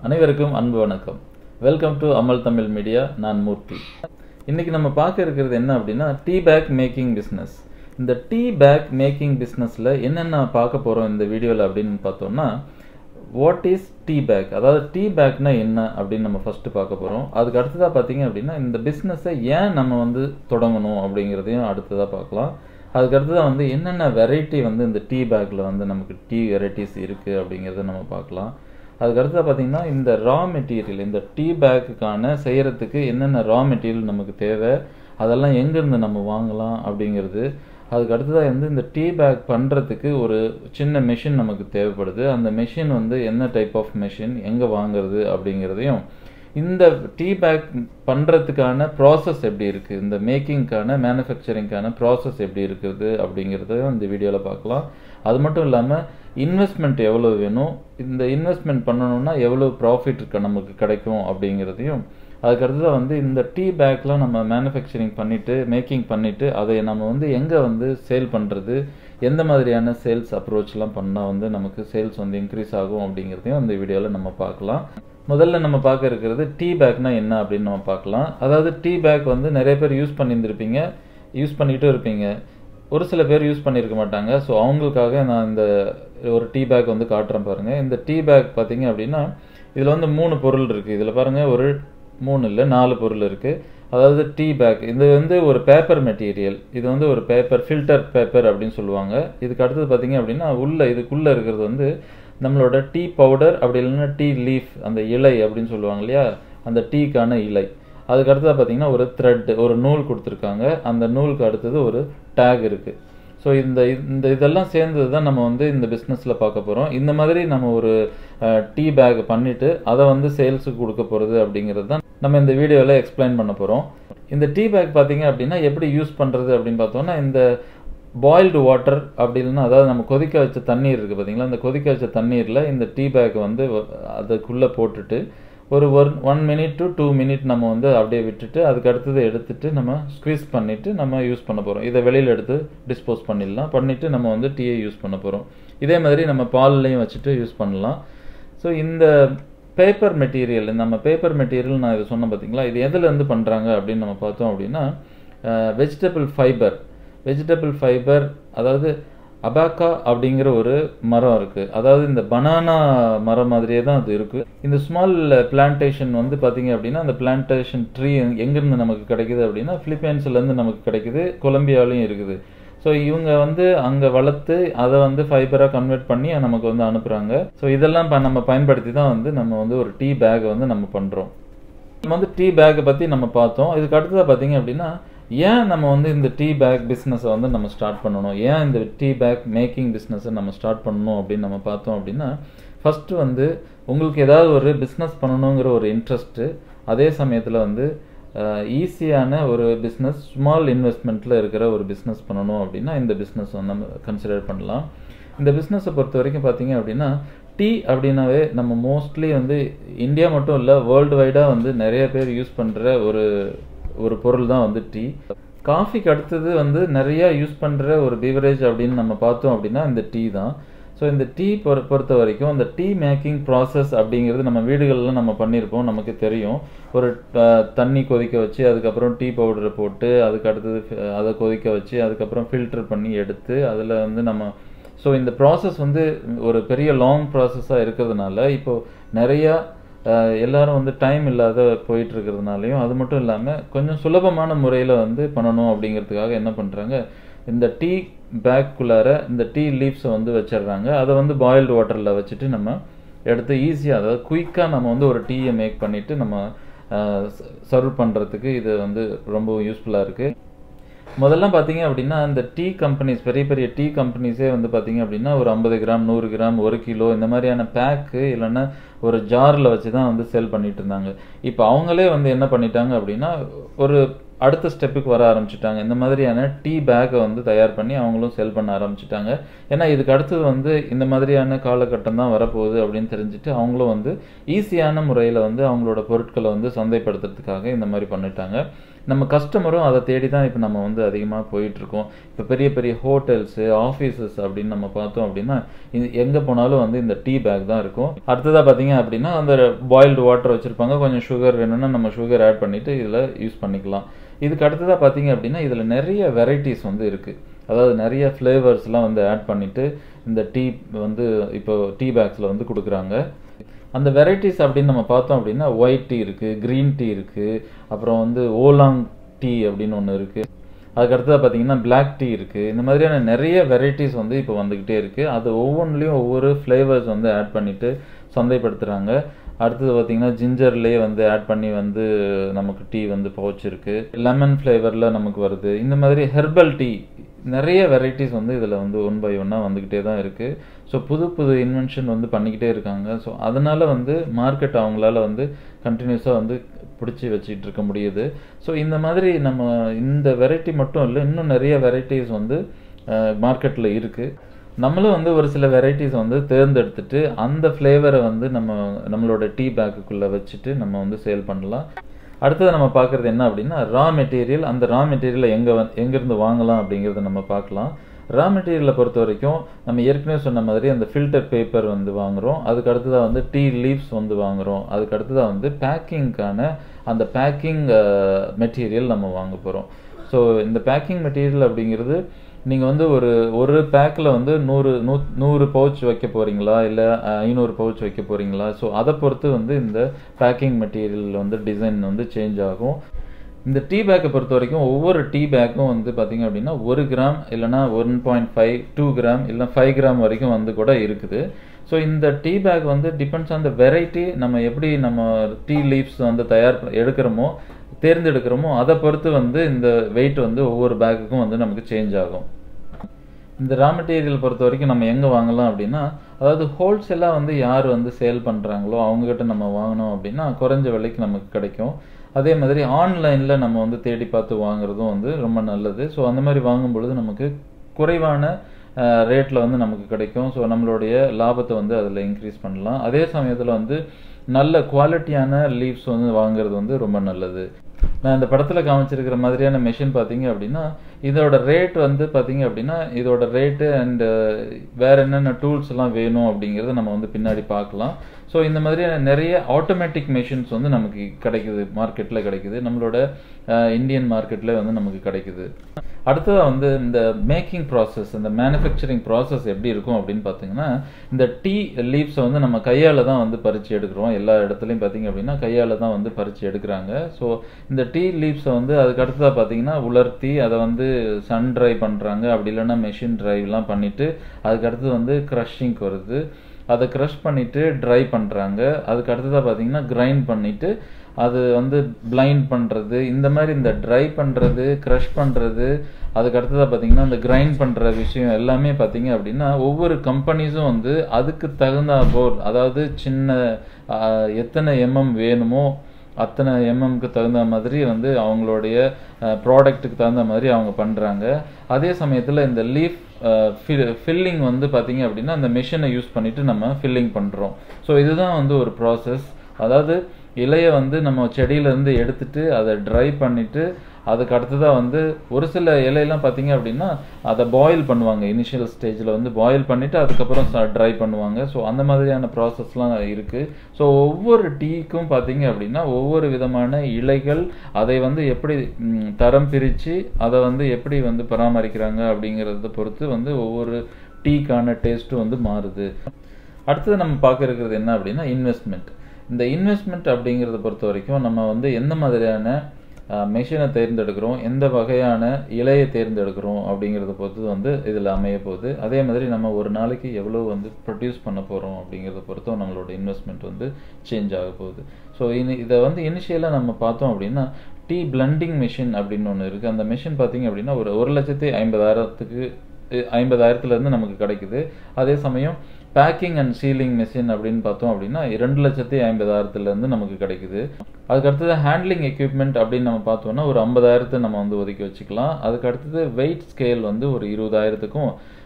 அனைவருக்கும் அன்பு வணக்கம் வெல்கம் டு அமல் தமிழ் மீடியா நான் மூர்த்தி இன்னைக்கு நம்ம பார்க்க இருக்கிறது என்ன அப்படின்னா டீ பேக் மேக்கிங் பிஸ்னஸ் இந்த டீ பேக் மேக்கிங் பிஸ்னஸில் என்னென்ன பார்க்க போகிறோம் இந்த வீடியோவில் அப்படின்னு பார்த்தோம்னா வாட் இஸ் டீ பேக் அதாவது டீ பேக்னா என்ன அப்படின்னு நம்ம ஃபஸ்ட்டு பார்க்க போகிறோம் அதுக்கு அடுத்ததாக பார்த்தீங்க அப்படின்னா இந்த பிஸ்னஸை ஏன் நம்ம வந்து தொடங்கணும் அப்படிங்கிறதையும் அடுத்ததாக பார்க்கலாம் அதுக்கு அடுத்ததாக வந்து என்னென்ன வெரைட்டி வந்து இந்த டீ பேக்கில் வந்து நமக்கு டீ வெரைட்டிஸ் இருக்குது அப்படிங்கிறத நம்ம பார்க்கலாம் அதுக்கு அடுத்ததாக பார்த்தீங்கன்னா இந்த ரா மெட்டீரியல் இந்த டீ பேக்குக்கான செய்கிறதுக்கு என்னென்ன ரா மெட்டீரியல் நமக்கு தேவை அதெல்லாம் எங்கேருந்து நம்ம வாங்கலாம் அப்படிங்கிறது அதுக்கு அடுத்ததாக வந்து இந்த டீ பேக் பண்ணுறதுக்கு ஒரு சின்ன மெஷின் நமக்கு தேவைப்படுது அந்த மெஷின் வந்து என்ன டைப் ஆஃப் மெஷின் எங்கே வாங்குறது அப்படிங்கிறதையும் இந்த டீ பேக் பண்ணுறதுக்கான ப்ராசஸ் எப்படி இருக்குது இந்த மேக்கிங்க்கான மேனுஃபேக்சரிங்க்கான ப்ராசஸ் எப்படி இருக்குது அப்படிங்கிறதையும் இந்த வீடியோவில் பார்க்கலாம் அது மட்டும் இல்லாமல் இன்வெஸ்ட்மெண்ட் எவ்வளோ வேணும் இந்த இன்வெஸ்ட்மெண்ட் பண்ணணும்னா எவ்வளோ ப்ராஃபிட் நமக்கு கிடைக்கும் அப்படிங்கிறதையும் அதுக்கடுத்ததாக வந்து இந்த டீ பேக்லாம் நம்ம மேனுஃபேக்சரிங் பண்ணிவிட்டு மேக்கிங் பண்ணிவிட்டு அதை நம்ம வந்து எங்கே வந்து சேல் பண்ணுறது எந்த மாதிரியான சேல்ஸ் அப்ரோச்லாம் பண்ணால் வந்து நமக்கு சேல்ஸ் வந்து இன்க்ரீஸ் ஆகும் அப்படிங்கிறதையும் இந்த வீடியோவில் நம்ம பார்க்கலாம் முதல்ல நம்ம பார்க்க இருக்கிறது டீ பேக்னா என்ன அப்படின்னு நம்ம பார்க்கலாம் அதாவது டீ பேக் வந்து நிறைய பேர் யூஸ் பண்ணியிருந்திருப்பீங்க யூஸ் பண்ணிகிட்டும் இருப்பீங்க ஒரு சில பேர் யூஸ் பண்ணியிருக்க மாட்டாங்க ஸோ அவங்களுக்காக நான் இந்த ஒரு டீ பேக் வந்து காட்டுறேன் பாருங்கள் இந்த டீ பேக் பார்த்தீங்க அப்படின்னா இதில் வந்து மூணு பொருள் இருக்குது இதில் பாருங்கள் ஒரு மூணு இல்லை நாலு பொருள் இருக்குது அதாவது டீ பேக் இது வந்து ஒரு பேப்பர் மெட்டீரியல் இது வந்து ஒரு பேப்பர் ஃபில்டர் பேப்பர் அப்படின்னு சொல்லுவாங்க இதுக்கு அடுத்தது பார்த்தீங்க அப்படின்னா உள்ள இதுக்குள்ளே இருக்கிறது வந்து நம்மளோட டீ பவுடர் அப்படி இல்லைன்னா டீ லீஃப் அந்த இலை அப்படின்னு சொல்லுவாங்க இல்லையா அந்த டீக்கான இலை அதுக்கு அடுத்தது பார்த்தீங்கன்னா ஒரு த்ரெட் ஒரு நூல் கொடுத்துருக்காங்க அந்த நூலுக்கு அடுத்தது ஒரு டேக் இருக்குது ஸோ இந்த இந்த இதெல்லாம் சேர்ந்தது தான் நம்ம வந்து இந்த பிஸ்னஸில் பார்க்க போகிறோம் இந்த மாதிரி நம்ம ஒரு டீ பேக் பண்ணிவிட்டு அதை வந்து சேல்ஸுக்கு கொடுக்க போகிறது அப்படிங்கிறது தான் நம்ம இந்த வீடியோவில் எக்ஸ்பிளைன் பண்ண போகிறோம் இந்த டீ பேக் பார்த்தீங்க அப்படின்னா எப்படி யூஸ் பண்ணுறது அப்படின்னு பார்த்தோம்னா இந்த பாயில்டு வாட்டர் அப்படி இல்லைன்னா அதாவது நம்ம கொதிக்க வச்ச தண்ணீர் இருக்குது பார்த்தீங்களா இந்த கொதிக்க வச்ச தண்ணீரில் இந்த டீ பேக் வந்து அதுக்குள்ளே போட்டுட்டு ஒரு one one minute to two minute நம்ம வந்து அப்படியே விட்டுட்டு அதுக்கு அடுத்தது எடுத்துட்டு நம்ம ஸ்க்வீஸ் பண்ணிவிட்டு நம்ம யூஸ் பண்ண போகிறோம் இதை வெளியில் எடுத்து டிஸ்போஸ் பண்ணிடலாம் பண்ணிவிட்டு நம்ம வந்து டீயை யூஸ் பண்ண போகிறோம் இதே மாதிரி நம்ம பால்லையும் வச்சுட்டு யூஸ் பண்ணலாம் ஸோ இந்த பேப்பர் மெட்டீரியல் நம்ம பேப்பர் மெட்டீரியல் நான் இதை சொன்னேன் பார்த்தீங்களா இது எதுலேருந்து பண்ணுறாங்க அப்படின்னு நம்ம பார்த்தோம் அப்படின்னா வெஜிடபிள் ஃபைபர் வெஜிடபிள் ஃபைபர் அதாவது அபாக்கா அப்படிங்கிற ஒரு மரம் இருக்குது அதாவது இந்த பனானா மரம் மாதிரியே தான் அது இருக்குது இந்த ஸ்மால் பிளான்டேஷன் வந்து பார்த்தீங்க அப்படின்னா அந்த பிளான்டேஷன் ட்ரீ எங்கேருந்து நமக்கு கிடைக்குது அப்படின்னா ஃபிலிப்பைன்ஸ்லேருந்து நமக்கு கிடைக்குது கொலம்பியாலையும் இருக்குது ஸோ இவங்க வந்து அங்கே வளர்த்து அதை வந்து ஃபைபராக கன்வெர்ட் பண்ணி நமக்கு வந்து அனுப்புகிறாங்க ஸோ இதெல்லாம் நம்ம பயன்படுத்தி தான் வந்து நம்ம வந்து ஒரு டீ பேக்கை வந்து நம்ம பண்ணுறோம் நம்ம வந்து டீ பேக்கை பற்றி நம்ம பார்த்தோம் இதுக்கு அடுத்ததாக பார்த்தீங்க அப்படின்னா ஏன் நம்ம வந்து இந்த டீ பேக் பிஸ்னஸை வந்து நம்ம ஸ்டார்ட் பண்ணணும் ஏன் இந்த டீ பேக் மேக்கிங் பிஸ்னஸை நம்ம ஸ்டார்ட் பண்ணணும் அப்படின்னு நம்ம பார்த்தோம் அப்படின்னா ஃபஸ்ட்டு வந்து உங்களுக்கு ஏதாவது ஒரு பிஸ்னஸ் பண்ணணுங்கிற ஒரு இன்ட்ரெஸ்ட்டு அதே சமயத்தில் வந்து ஈஸியான ஒரு பிஸ்னஸ் ஸ்மால் இன்வெஸ்ட்மெண்ட்டில் இருக்கிற ஒரு பிஸ்னஸ் பண்ணணும் அப்படின்னா இந்த பிஸ்னஸ் வந்து நம்ம கன்சிடர் பண்ணலாம் இந்த பிஸ்னஸை பொறுத்த வரைக்கும் பார்த்தீங்க அப்படின்னா டீ அப்படின்னாவே நம்ம மோஸ்ட்லி வந்து இந்தியா மட்டும் இல்லை வேர்ல்டு வைடாக வந்து நிறைய பேர் யூஸ் பண்ணுற ஒரு ஒரு பொருள் தான் வந்து டீ காஃபிக்கு அடுத்தது வந்து நிறையா யூஸ் பண்ணுற ஒரு பீவரேஜ் அப்படின்னு நம்ம பார்த்தோம் அப்படின்னா இந்த டீ தான் ஸோ இந்த டீ பொறு பொறுத்த வரைக்கும் அந்த டீ மேக்கிங் ப்ராசஸ் அப்படிங்கிறது நம்ம வீடுகளில் நம்ம பண்ணியிருப்போம் நமக்கு தெரியும் ஒரு தண்ணி கொதிக்க வச்சு அதுக்கப்புறம் டீ பவுடரை போட்டு அதுக்கு அடுத்தது அதை கொதிக்க வச்சு அதுக்கப்புறம் ஃபில்டர் பண்ணி எடுத்து அதில் வந்து நம்ம ஸோ இந்த ப்ராசஸ் வந்து ஒரு பெரிய லாங் ப்ராசஸாக இருக்கிறதுனால இப்போது நிறையா எல்லாரும் வந்து டைம் இல்லாத போயிட்டு இருக்கிறதுனாலையும் அது மட்டும் இல்லாமல் கொஞ்சம் சுலபமான முறையில் வந்து பண்ணணும் அப்படிங்கிறதுக்காக என்ன பண்ணுறாங்க இந்த டீ பேக்குள்ளார இந்த டீ லீவ்ஸை வந்து வச்சிடுறாங்க அதை வந்து பாயில்டு வாட்டரில் வச்சுட்டு நம்ம எடுத்து ஈஸியாக அதாவது குயிக்காக நம்ம வந்து ஒரு டீயை மேக் பண்ணிவிட்டு நம்ம சர்வ் பண்ணுறதுக்கு இது வந்து ரொம்ப யூஸ்ஃபுல்லாக இருக்குது முதல்லாம் பார்த்தீங்க அப்படின்னா இந்த டீ கம்பெனிஸ் பெரிய பெரிய டீ கம்பெனிஸே வந்து பார்த்தீங்க அப்படின்னா ஒரு ஐம்பது கிராம் நூறு கிராம் ஒரு கிலோ இந்த மாதிரியான பேக்கு இல்லைன்னா ஒரு ஜாரில் வச்சு தான் வந்து செல் பண்ணிட்டு இருந்தாங்க இப்போ அவங்களே வந்து என்ன பண்ணிட்டாங்க அப்படின்னா ஒரு அடுத்த ஸ்டெப்புக்கு வர ஆரம்பிச்சிட்டாங்க இந்த மாதிரியான டீ பேக்கை வந்து தயார் பண்ணி அவங்களும் செல் பண்ண ஆரம்பிச்சிட்டாங்க ஏன்னா இதுக்கு அடுத்தது வந்து இந்த மாதிரியான காலகட்டம் தான் வரப்போகுது அப்படின்னு தெரிஞ்சுட்டு அவங்களும் வந்து ஈஸியான முறையில் வந்து அவங்களோட பொருட்களை வந்து சந்தைப்படுத்துறதுக்காக இந்த மாதிரி பண்ணிட்டாங்க நம்ம கஸ்டமரும் அதை தேடி தான் இப்போ நம்ம வந்து அதிகமாக போயிட்டுருக்கோம் இப்போ பெரிய பெரிய ஹோட்டல்ஸு ஆஃபீஸஸ் அப்படின்னு நம்ம பார்த்தோம் அப்படின்னா இது எங்கே போனாலும் வந்து இந்த டீ பேக் தான் இருக்கும் அடுத்ததாக பார்த்தீங்க அப்படின்னா அந்த பாயில்டு வாட்டர் வச்சுருப்பாங்க கொஞ்சம் சுகர் வேணும்னா நம்ம சுகர் ஆட் பண்ணிவிட்டு இதில் யூஸ் பண்ணிக்கலாம் இதுக்கு அடுத்ததாக பார்த்தீங்க அப்படின்னா இதில் நிறைய வெரைட்டிஸ் வந்து இருக்குது அதாவது நிறைய ஃப்ளேவர்ஸ்லாம் வந்து ஆட் பண்ணிவிட்டு இந்த டீ வந்து இப்போ டீ பேக்ஸில் வந்து கொடுக்குறாங்க அந்த வெரைட்டிஸ் அப்படின்னு நம்ம பார்த்தோம் அப்படின்னா ஒயிட் டீ இருக்குது க்ரீன் டீ இருக்குது அப்புறம் வந்து ஓலாங் டீ அப்படின்னு ஒன்று இருக்குது அதுக்கு அடுத்ததாக பார்த்தீங்கன்னா பிளாக் டீ இருக்குது இந்த மாதிரியான நிறைய வெரைட்டிஸ் வந்து இப்போ வந்துக்கிட்டே இருக்குது அது ஒவ்வொன்றுலேயும் ஒவ்வொரு ஃப்ளேவர்ஸ் வந்து ஆட் பண்ணிவிட்டு சந்தைப்படுத்துகிறாங்க அடுத்தது பார்த்தீங்கன்னா ஜிஞ்சர்லேயே வந்து ஆட் பண்ணி வந்து நமக்கு டீ வந்து பவுச் இருக்குது லெமன் ஃப்ளேவரில் நமக்கு வருது இந்த மாதிரி ஹெர்பல் டீ நிறைய வெரைட்டிஸ் வந்து இதில் வந்து ஒன் பை ஒன்னாக வந்துக்கிட்டே தான் இருக்குது ஸோ புது புது இன்வென்ஷன் வந்து பண்ணிக்கிட்டே இருக்காங்க ஸோ அதனால் வந்து மார்க்கெட் அவங்களால வந்து கண்டினியூஸாக வந்து பிடிச்சி வச்சுட்டு இருக்க முடியுது ஸோ இந்த மாதிரி நம்ம இந்த வெரைட்டி மட்டும் இல்லை இன்னும் நிறைய வெரைட்டிஸ் வந்து மார்க்கெட்டில் இருக்குது நம்மளும் வந்து ஒரு சில வெரைட்டிஸ் வந்து தேர்ந்தெடுத்துட்டு அந்த ஃப்ளேவரை வந்து நம்ம நம்மளோட டீ பேக்குக்குள்ளே வச்சுட்டு நம்ம வந்து சேல் பண்ணலாம் அடுத்தது நம்ம பார்க்குறது என்ன அப்படின்னா ரா மெட்டீரியல் அந்த ரா மெட்டீரியலை எங்கே வந் எங்கேருந்து வாங்கலாம் அப்படிங்கிறத நம்ம பார்க்கலாம் ரா மெட்டீரியலை பொறுத்த வரைக்கும் நம்ம ஏற்கனவே சொன்ன மாதிரி அந்த ஃபில்டர் பேப்பர் வந்து வாங்குகிறோம் அதுக்கு அடுத்ததாக வந்து டீ லீவ்ஸ் வந்து வாங்குகிறோம் அதுக்கு அடுத்ததாக வந்து பேக்கிங்க்கான அந்த பேக்கிங் மெட்டீரியல் நம்ம வாங்க போகிறோம் ஸோ இந்த பேக்கிங் மெட்டீரியல் அப்படிங்கிறது நீங்கள் வந்து ஒரு ஒரு பேக்கில் வந்து நூறு நூ நூறு பவுச் வைக்க போகிறீங்களா இல்லை ஐநூறு பவுச் வைக்க போகிறீங்களா ஸோ அதை பொறுத்து வந்து இந்த பேக்கிங் மெட்டீரியல் வந்து டிசைன் வந்து சேஞ்ச் ஆகும் இந்த டீ பேக்கை பொறுத்த வரைக்கும் ஒவ்வொரு டீ பேக்கும் வந்து பார்த்திங்க அப்படின்னா ஒரு கிராம் இல்லைனா one point five two gram இல்லை ஃபைவ் கிராம் வரைக்கும் வந்து கூட இருக்குது ஸோ இந்த டீ பேக் வந்து டிபெண்ட்ஸ் ஆன் த வெரைட்டி நம்ம எப்படி நம்ம டீ லீவ்ஸ் வந்து தயார் எடுக்கிறோமோ தேர்ந்தெடுக்கிறோமோ அதை பொறுத்து வந்து இந்த வெயிட் வந்து ஒவ்வொரு பேக்குக்கும் வந்து நமக்கு சேஞ்ச் ஆகும் இந்த ரா மெட்டீரியல் பொறுத்த வரைக்கும் நம்ம எங்கே வாங்கலாம் அப்படின்னா அதாவது ஹோல்சேலாக வந்து யார் வந்து சேல் பண்ணுறாங்களோ அவங்ககிட்ட நம்ம வாங்கினோம் அப்படின்னா குறைஞ்ச விலைக்கு நமக்கு கிடைக்கும் அதே மாதிரி ஆன்லைனில் நம்ம வந்து தேடி பார்த்து வாங்குறதும் வந்து ரொம்ப நல்லது ஸோ அந்த மாதிரி வாங்கும் பொழுது நமக்கு குறைவான ரேட்டில் வந்து நமக்கு கிடைக்கும் ஸோ நம்மளுடைய லாபத்தை வந்து அதில் இன்க்ரீஸ் பண்ணலாம் அதே சமயத்தில் வந்து நல்ல குவாலிட்டியான லீவ்ஸ் வந்து வாங்குறது வந்து ரொம்ப நல்லது நான் இந்த படத்தில் காமிச்சிருக்கிற மாதிரியான மெஷின் பார்த்தீங்க அப்படின்னா இதோட ரேட் வந்து பார்த்தீங்க அப்படின்னா இதோட ரேட்டு அண்டு வேற என்னென்ன டூல்ஸ் எல்லாம் வேணும் அப்படிங்கிறத நம்ம வந்து பின்னாடி பார்க்கலாம் ஸோ இந்த மாதிரியான நிறைய ஆட்டோமேட்டிக் மெஷின்ஸ் வந்து நமக்கு கிடைக்குது மார்க்கெட்டில் கிடைக்குது நம்மளோட இந்தியன் மார்க்கெட்டில் வந்து நமக்கு கிடைக்குது அடுத்ததாக வந்து இந்த மேக்கிங் ப்ராசஸ் இந்த மேனுஃபேக்சரிங் ப்ராசஸ் எப்படி இருக்கும் அப்படின்னு பார்த்தீங்கன்னா இந்த டீ லீவ்ஸை வந்து நம்ம கையால் தான் வந்து பறித்து எடுக்கிறோம் எல்லா இடத்துலையும் பார்த்தீங்க அப்படின்னா கையால் தான் வந்து பறித்து எடுக்கிறாங்க ஸோ இந்த டீ லீவ்ஸை வந்து அதுக்கு அடுத்ததாக பார்த்தீங்கன்னா உலர்த்தி அதை வந்து சன் ட்ரை பண்ணுறாங்க அப்படி இல்லைன்னா மெஷின் ட்ரைவ்லாம் பண்ணிவிட்டு அதுக்கு அடுத்தது வந்து க்ரஷிங்க்கு வருது அதை க்ரஷ் பண்ணிவிட்டு ட்ரை பண்ணுறாங்க அதுக்கு அடுத்ததாக பார்த்தீங்கன்னா கிரைண்ட் பண்ணிவிட்டு அது வந்து பிளைண்ட் பண்ணுறது இந்த மாதிரி இந்த ட்ரை பண்ணுறது க்ரஷ் பண்ணுறது அதுக்கு அடுத்ததாக பார்த்தீங்கன்னா இந்த கிரைண்ட் பண்ணுற விஷயம் எல்லாமே பார்த்தீங்க அப்படின்னா ஒவ்வொரு கம்பெனிஸும் வந்து அதுக்கு தகுந்த போர் அதாவது சின்ன எத்தனை எம்எம் வேணுமோ அத்தனை எம்எம்க்கு தகுந்த மாதிரி வந்து அவங்களுடைய ப்ராடக்ட்டுக்கு தகுந்த மாதிரி அவங்க பண்ணுறாங்க அதே சமயத்தில் இந்த லீஃப் ஃபில்லிங் வந்து பார்த்தீங்க அப்படின்னா அந்த மிஷினை யூஸ் பண்ணிவிட்டு நம்ம ஃபில்லிங் பண்ணுறோம் ஸோ இதுதான் வந்து ஒரு ப்ராசஸ் அதாவது இலையை வந்து நம்ம செடியிலேருந்து எடுத்துட்டு அதை ட்ரை பண்ணிவிட்டு அதுக்கு அடுத்ததாக வந்து ஒரு சில இலையெல்லாம் பார்த்தீங்க அப்படின்னா அதை பாயில் பண்ணுவாங்க இனிஷியல் ஸ்டேஜில் வந்து பாயில் பண்ணிவிட்டு அதுக்கப்புறம் ட்ரை பண்ணுவாங்க ஸோ அந்த மாதிரியான ப்ராசஸ்லாம் இருக்குது ஸோ ஒவ்வொரு டீக்கும் பார்த்தீங்க அப்படின்னா ஒவ்வொரு விதமான இலைகள் அதை வந்து எப்படி தரம் பிரித்து அதை வந்து எப்படி வந்து பராமரிக்கிறாங்க அப்படிங்கிறத பொறுத்து வந்து ஒவ்வொரு டீக்கான டேஸ்ட்டும் வந்து மாறுது அடுத்தது நம்ம பார்க்க இருக்கிறது என்ன அப்படின்னா இன்வெஸ்ட்மெண்ட் இந்த இன்வெஸ்ட்மெண்ட் அப்படிங்கிறத பொறுத்த வரைக்கும் நம்ம வந்து எந்த மாதிரியான மெஷினை தேர்ந்தெடுக்கிறோம் எந்த வகையான இலையை தேர்ந்தெடுக்கிறோம் அப்படிங்கிறத பொறுத்து வந்து இதில் அமைய போகுது அதே மாதிரி நம்ம ஒரு நாளைக்கு எவ்வளோ வந்து ப்ரொடியூஸ் பண்ண போகிறோம் அப்படிங்கிறத பொறுத்தும் நம்மளோட இன்வெஸ்ட்மெண்ட் வந்து சேஞ்ச் ஆக போகுது ஸோ இனி இதை வந்து இனிஷியலாக நம்ம பார்த்தோம் அப்படின்னா டீ பிளண்டிங் மிஷின் அப்படின்னு ஒன்று இருக்குது அந்த மிஷின் பார்த்தீங்க அப்படின்னா ஒரு ஒரு லட்சத்தி ஐம்பதாயிரத்துக்கு ஐம்பதாயிரத்துலேருந்து நமக்கு கிடைக்குது அதே சமயம் பேக்கிங் அண்ட் சீலிங் மிஷின் அப்படின்னு பார்த்தோம் அப்படின்னா இரண்டு லட்சத்தி ஐம்பதாயிரத்துலேருந்து நமக்கு கிடைக்குது அதுக்கு அடுத்தது ஹேண்ட்லிங் எக்யூப்மெண்ட் அப்படின்னு நம்ம பார்த்தோம்னா ஒரு ஐம்பதாயிரத்தை நம்ம வந்து ஒதுக்கி வச்சுக்கலாம் அதுக்கு அடுத்தது வெயிட் ஸ்கேல் வந்து ஒரு இருபதாயிரத்துக்கும்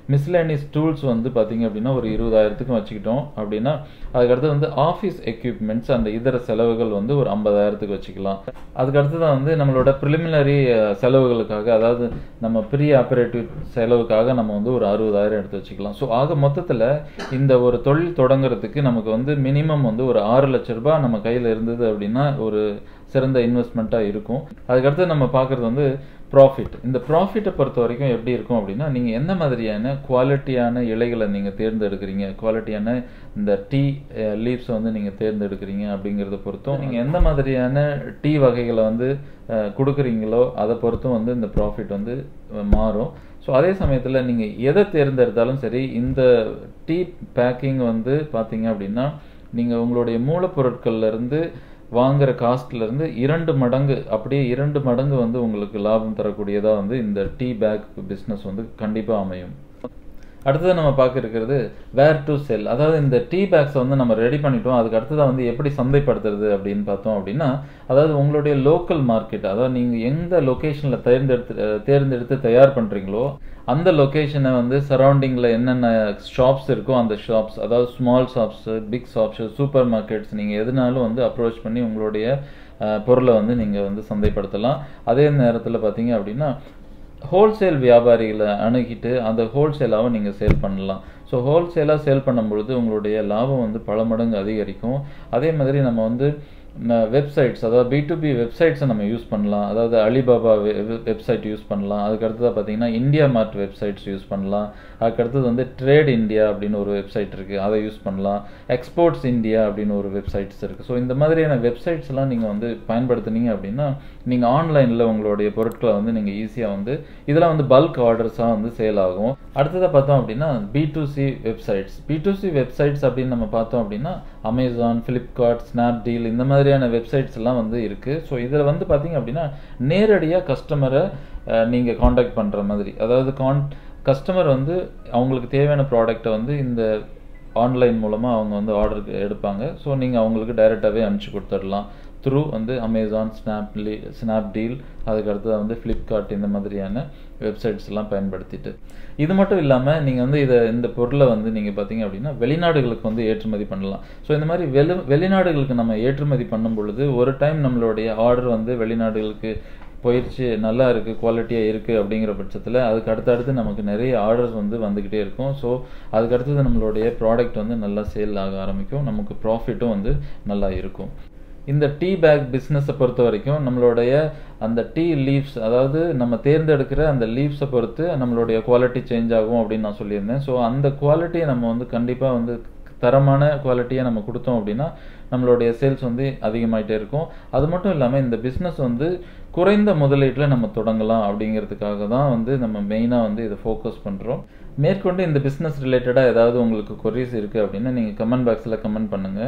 மிஸ்லேனியஸ் டூல்ஸ் வந்து பார்த்தீங்க அப்படின்னா ஒரு இருபதாயிரத்துக்கும் வச்சுக்கிட்டோம் அப்படின்னா அதுக்கடுத்து வந்து ஆஃபீஸ் எக்யூப்மெண்ட்ஸ் அந்த இதர செலவுகள் வந்து ஒரு ஐம்பதாயிரத்துக்கு வச்சுக்கலாம் அதுக்கடுத்து தான் வந்து நம்மளோட ப்ரிலிமினரி செலவுகளுக்காக அதாவது நம்ம ப்ரீ ஆப்ரேட்டிவ் செலவுக்காக நம்ம வந்து ஒரு அறுபதாயிரம் எடுத்து வச்சுக்கலாம் ஸோ ஆக மொத்தத்தில் இந்த ஒரு தொழில் தொடங்குறதுக்கு நமக்கு வந்து மினிமம் வந்து ஒரு ஆறு லட்ச ரூபாய் நம்ம கையில் இருந்தது அப்படின்னா ஒரு சிறந்த இன்வெஸ்ட்மெண்ட்டாக இருக்கும் அதுக்கடுத்து நம்ம பார்க்குறது வந்து ப்ராஃபிட் இந்த ப்ராஃபிட்டை பொறுத்த வரைக்கும் எப்படி இருக்கும் அப்படின்னா நீங்கள் எந்த மாதிரியான குவாலிட்டியான இலைகளை நீங்கள் தேர்ந்தெடுக்கிறீங்க குவாலிட்டியான இந்த டீ லீவ்ஸை வந்து நீங்கள் தேர்ந்தெடுக்கிறீங்க அப்படிங்கிறத பொறுத்தும் நீங்கள் எந்த மாதிரியான டீ வகைகளை வந்து கொடுக்குறீங்களோ அதை பொறுத்தும் வந்து இந்த ப்ராஃபிட் வந்து மாறும் ஸோ அதே சமயத்தில் நீங்கள் எதை தேர்ந்தெடுத்தாலும் சரி இந்த டீ பேக்கிங் வந்து பார்த்தீங்க அப்படின்னா நீங்கள் உங்களுடைய மூலப்பொருட்கள்லேருந்து வாங்குற காஸ்ட்லேருந்து இரண்டு மடங்கு அப்படியே இரண்டு மடங்கு வந்து உங்களுக்கு லாபம் தரக்கூடியதாக வந்து இந்த டீ பேக் பிஸ்னஸ் வந்து கண்டிப்பாக அமையும் அடுத்தது நம்ம பார்க்க இருக்கிறது வேர் டு செல் அதாவது இந்த டீ பேக்ஸை வந்து நம்ம ரெடி பண்ணிட்டோம் அதுக்கு அடுத்ததாக வந்து எப்படி சந்தைப்படுத்துறது அப்படின்னு பார்த்தோம் அப்படின்னா அதாவது உங்களுடைய லோக்கல் மார்க்கெட் அதாவது நீங்கள் எந்த லொக்கேஷனில் தேர்ந்தெடுத்து தேர்ந்தெடுத்து தயார் பண்ணுறீங்களோ அந்த லொக்கேஷனை வந்து சரௌண்டிங்கில் என்னென்ன ஷாப்ஸ் இருக்கோ அந்த ஷாப்ஸ் அதாவது small shops big shops supermarkets நீங்கள் எதுனாலும் வந்து அப்ரோச் பண்ணி உங்களுடைய பொருளை வந்து நீங்கள் வந்து சந்தைப்படுத்தலாம் அதே நேரத்தில் பார்த்தீங்க அப்படின்னா ஹோல்சேல் வியாபாரிகளை அணுகிட்டு அந்த ஹோல்சேலாகவும் நீங்கள் சேல் பண்ணலாம் ஸோ ஹோல்சேலாக சேல் பண்ணும்பொழுது உங்களுடைய லாபம் வந்து பல மடங்கு அதிகரிக்கும் அதே மாதிரி நம்ம வந்து வெப்சைட்ஸ் அதாவது பி டு பி வெப்சைட்ஸை நம்ம யூஸ் பண்ணலாம் அதாவது அலிபாபா வெப்சைட் யூஸ் பண்ணலாம் அதுக்கடுத்ததாக பார்த்தீங்கன்னா இந்தியா மார்ட் வெப்சைட்ஸ் யூஸ் பண்ணலாம் அதுக்கடுத்தது வந்து ட்ரேட் இந்தியா அப்படின்னு ஒரு வெப்சைட் இருக்குது அதை யூஸ் பண்ணலாம் எக்ஸ்போர்ட்ஸ் இந்தியா அப்படின்னு ஒரு வெப்சைட்ஸ் இருக்குது ஸோ இந்த மாதிரியான வெப்சைட்ஸ்லாம் நீங்கள் வந்து பயன்படுத்துனீங்க அப்படின்னா நீங்கள் ஆன்லைனில் உங்களுடைய பொருட்களை வந்து நீங்கள் ஈஸியாக வந்து இதெல்லாம் வந்து பல்க் ஆர்டர்ஸாக வந்து சேல் ஆகும் அடுத்ததாக பார்த்தோம் அப்படின்னா B to C websites B to C websites அப்படின்னு நம்ம பார்த்தோம் அப்படின்னா அமேசான் ஃப்ளிப்கார்ட் ஸ்னாப்டீல் இந்த மாதிரியான வெப்சைட்ஸ் எல்லாம் வந்து இருக்குது ஸோ இதில் வந்து பார்த்தீங்க அப்படின்னா நேரடியாக கஸ்டமரை நீங்கள் காண்டாக்ட் பண்ணுற மாதிரி அதாவது கான் கஸ்டமர் வந்து அவங்களுக்கு தேவையான ப்ராடக்டை வந்து இந்த ஆன்லைன் மூலமாக அவங்க வந்து ஆர்டருக்கு எடுப்பாங்க ஸோ நீங்கள் அவங்களுக்கு டைரெக்டாகவே அனுப்பிச்சி கொடுத்துடலாம் த்ரூ வந்து அமேசான் ஸ்னாப்லி ஸ்னாப்டீல் அதுக்கடுத்தது வந்து ஃப்ளிப்கார்ட் இந்த மாதிரியான வெப்சைட்ஸ் எல்லாம் பயன்படுத்திட்டு இது மட்டும் இல்லாமல் நீங்கள் வந்து இதை இந்த பொருளை வந்து நீங்கள் பார்த்தீங்க அப்படின்னா வெளிநாடுகளுக்கு வந்து ஏற்றுமதி பண்ணலாம் ஸோ இந்த மாதிரி வெளி வெளிநாடுகளுக்கு நம்ம ஏற்றுமதி பண்ணும் பொழுது ஒரு டைம் நம்மளுடைய ஆர்டர் வந்து வெளிநாடுகளுக்கு போயிடுச்சு நல்லா இருக்குது குவாலிட்டியாக இருக்குது அப்படிங்கிற பட்சத்தில் அதுக்கு அடுத்தடுத்து நமக்கு நிறைய ஆர்டர்ஸ் வந்து வந்துக்கிட்டே இருக்கும் ஸோ அதுக்கு அடுத்தது நம்மளுடைய ப்ராடக்ட் வந்து நல்லா சேல் ஆக ஆரம்பிக்கும் நமக்கு ப்ராஃபிட்டும் வந்து நல்லா இருக்கும் இந்த டீ பேக் பிஸ்னஸை பொறுத்த வரைக்கும் நம்மளுடைய அந்த டீ லீவ்ஸ் அதாவது நம்ம தேர்ந்தெடுக்கிற அந்த லீவ்ஸை பொறுத்து நம்மளுடைய குவாலிட்டி சேஞ்ச் ஆகும் அப்படின்னு நான் சொல்லியிருந்தேன் ஸோ அந்த குவாலிட்டியை நம்ம வந்து கண்டிப்பாக வந்து தரமான குவாலிட்டியை நம்ம கொடுத்தோம் அப்படின்னா நம்மளுடைய சேல்ஸ் வந்து அதிகமாயிட்டே இருக்கும் அது மட்டும் இல்லாமல் இந்த பிஸ்னஸ் வந்து குறைந்த முதலீட்டில் நம்ம தொடங்கலாம் அப்படிங்கிறதுக்காக தான் வந்து நம்ம மெயினாக வந்து இதை ஃபோக்கஸ் பண்ணுறோம் மேற்கொண்டு இந்த பிஸ்னஸ் ரிலேட்டடாக ஏதாவது உங்களுக்கு கொரிஸ் இருக்குது அப்படின்னா நீங்கள் கமெண்ட் பாக்ஸில் கமெண்ட் பண்ணுங்கள்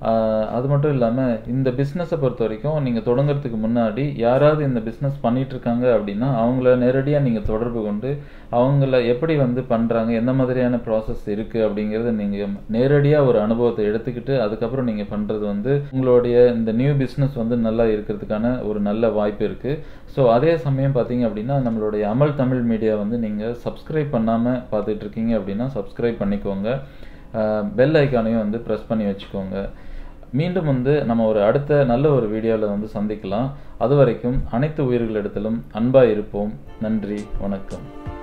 அது மட்டும் இல்லாமல் இந்த பிஸ்னஸை பொறுத்த வரைக்கும் நீங்கள் தொடங்குறதுக்கு முன்னாடி யாராவது இந்த பிஸ்னஸ் பண்ணிட்டு இருக்காங்க அப்படின்னா அவங்கள நேரடியாக நீங்கள் தொடர்பு கொண்டு அவங்கள எப்படி வந்து பண்ணுறாங்க எந்த மாதிரியான ப்ராசஸ் இருக்குது அப்படிங்கிறத நீங்கள் நேரடியாக ஒரு அனுபவத்தை எடுத்துக்கிட்டு அதுக்கப்புறம் நீங்கள் பண்ணுறது வந்து உங்களுடைய இந்த நியூ பிஸ்னஸ் வந்து நல்லா இருக்கிறதுக்கான ஒரு நல்ல வாய்ப்பு இருக்குது ஸோ அதே சமயம் பார்த்தீங்க அப்படின்னா நம்மளுடைய அமல் தமிழ் மீடியா வந்து நீங்கள் சப்ஸ்கிரைப் பண்ணாமல் பார்த்துட்டு இருக்கீங்க அப்படின்னா சப்ஸ்கிரைப் பண்ணிக்கோங்க பெல் ஐக்கானையும் வந்து ப்ரெஸ் பண்ணி வச்சுக்கோங்க மீண்டும் வந்து நம்ம ஒரு அடுத்த நல்ல ஒரு வீடியோவில் வந்து சந்திக்கலாம் அது வரைக்கும் அனைத்து உயிர்களிடத்திலும் அன்பாக இருப்போம் நன்றி வணக்கம்